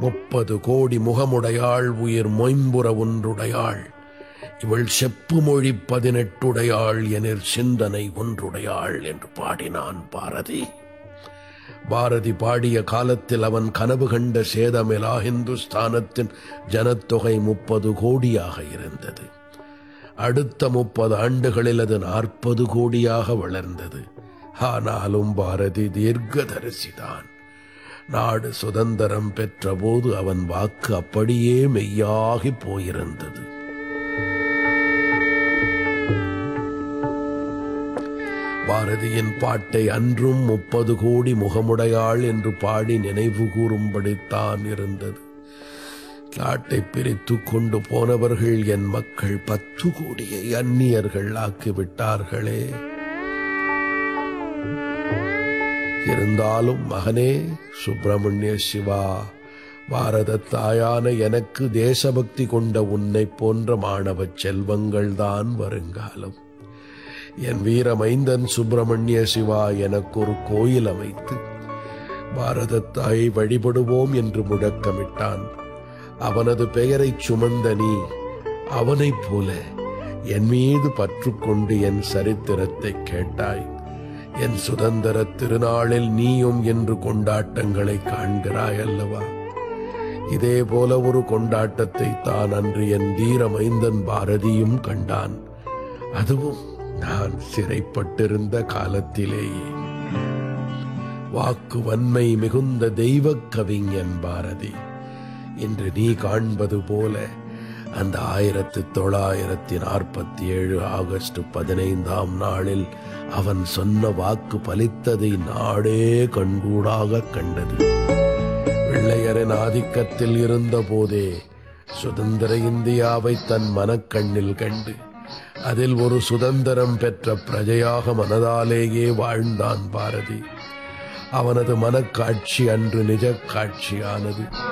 முப்பது கோடி முகமுடையாள் உயிர் மொயம்புற ஒன்றுடையாள் இவள் செப்பு மொழி பதினெட்டுடையாள் எனிற் சிந்தனை ஒன்றுடையாள் என்று பாடினான் பாரதி பாரதி பாடிய காலத்தில் அவன் கனவு கண்ட சேதமிலா இந்துஸ்தானத்தின் ஜனத்தொகை முப்பது கோடியாக இருந்தது அடுத்த முப்பது ஆண்டுகளில் அது நாற்பது கோடியாக வளர்ந்தது ஆனாலும் பாரதி தீர்க்கதரிசிதான் நாடு சுதந்திரம் பெற்றபோது அவன் வாக்கு அப்படியே மெய்யாகி போயிருந்தது பாரதியின் பாட்டை அன்றும் முப்பது கோடி முகமுடையாள் என்று பாடி நினைவு கூறும்படித்தான் இருந்தது நாட்டை பிரித்து கொண்டு போனவர்கள் என் மக்கள் பத்து கோடியை அந்நியர்கள் ஆக்கிவிட்டார்களே இருந்தாலும் மகனே சுப்பிரமணிய சிவா பாரத தாயான எனக்கு தேசபக்தி கொண்ட உன்னை போன்ற மாணவ செல்வங்கள்தான் வருங்காலம் என் வீரமைந்தன் சுப்பிரமணிய சிவா எனக்கு ஒரு கோயில் அமைத்து பாரத தாயை வழிபடுவோம் என்று முழக்கமிட்டான் அவனது பெயரைச் சுமந்த நீ அவனைப் போல என் மீது பற்று கொண்டு என் சரித்திரத்தை கேட்டாய் என் சுதந்திர திருநாளில் நீயும் என்று கொண்டாட்டங்களை காண்கிறாய் அல்லவா இதே போல ஒரு கொண்டாட்டத்தை தான் அன்று என் தீரமைந்தன் பாரதியும் கண்டான் அதுவும் நான் சிறைப்பட்டிருந்த காலத்திலேயே வாக்கு வன்மை மிகுந்த தெய்வக் கவிஞன் பாரதி இன்று நீ காண்பது போல அந்த ஆயிரத்தி தொள்ளாயிரத்தி நாற்பத்தி ஏழு ஆகஸ்ட் பதினைந்தாம் நாளில் அவன் சொன்ன வாக்கு பலித்ததை நாடே கண்கூடாக கண்டது வெள்ளையரின் ஆதிக்கத்தில் இருந்த போதே சுதந்திர இந்தியாவை தன் மனக்கண்ணில் கண்டு அதில் ஒரு சுதந்திரம் பெற்ற பிரஜையாக மனதாலேயே வாழ்ந்தான் பாரதி அவனது மனக்காட்சி அன்று நிஜ காட்சியானது